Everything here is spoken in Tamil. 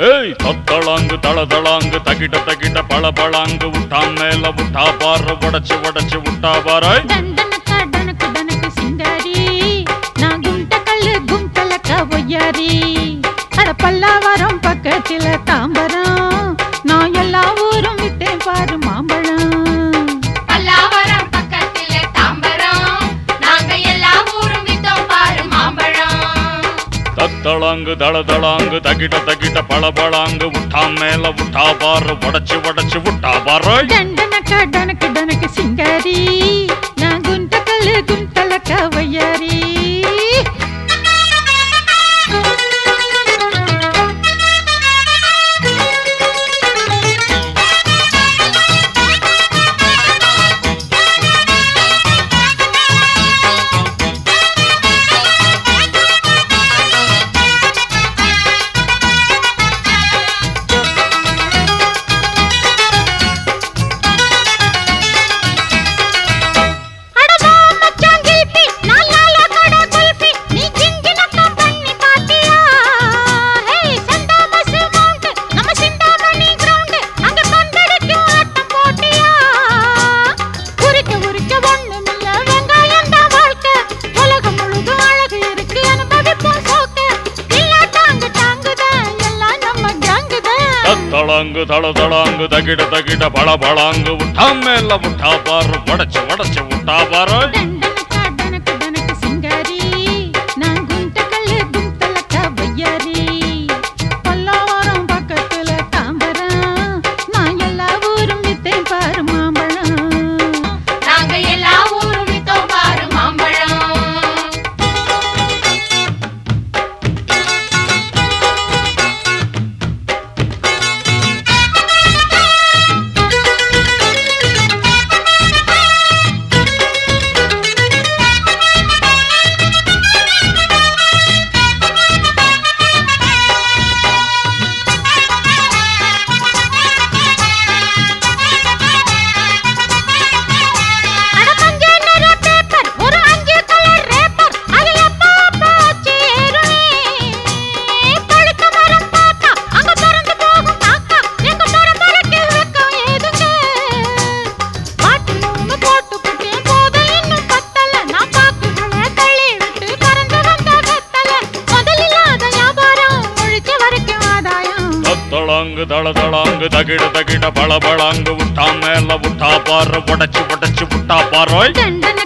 ஏய் தத்தளாங்கு தளதளாங்கு தகிட தகிட பளபளாங்கு விட்டா மேல விட்டா பாரு உடச்சு உடச்சு விட்டா பாராய் దండనక డనకు డనకు సింగారి నా గుంట కళ్ళు గుంటలక ఒయ్యారి அட பல்லாவரம் பக்கத்தில தாம்பரம் நான் எல்லா ஊரும் விட்டேன் பாரு மாம்பழம் பல்லாவரம் பக்கத்துல தாம்பரம் நாங்க எல்லா ஊரும் வித்தோம் பாரு மாம்பழம் தத்தளாங்கு தளதளாங்கு தகிட தகிட பளபளாங்கு விட்டா மேல விட்டா பாரு உடச்சு உடச்சு விட்டா பாராய் దండనక డనకు డనకు సింగారి నా గుంట కళ్ళు గుంటలక ఒయ్యారి தத்தளாங்கு தளதளாங்கு தகிட தகிட பளபளாங்கு விட்டா மேல விட்டா பாரு உடச்சு உடச்சு விட்டா பாராய் பாரு மாம்பழம் நாங்க எல்லா ஊரும் வித்தோம் பாரு மாம்பழம் அட மஞ்ச நிற பேப்பர் ஒரு அஞ்சு கலர் ரேப்பர் அது எப்ப அப்பா சேருமே பழுத்த மரம் பார்த்தா அங்க பறந்து போகும் காக்கா எங்க பரம்பரைக்கு வெக்கம் ஏதுங்க பாட்டில் ஒண்ணு போட்டு குட்டேன் போதும் இன்னும் பத்தல நான் பாக்குகளை தள்ளி விட்டு பறந்து வந்த வெத்தல முதலில்லாத வியாபாரம் ஒழிச்ச வரைக்கும் ஆதாயம் தத்தளாங்கு தளதளாங்கு தகிட தகிட பளபளாங்கு விட்டா மேல விட்டா பாரு உடச்சு உடச்சு விட்டா பாராய் தண்டன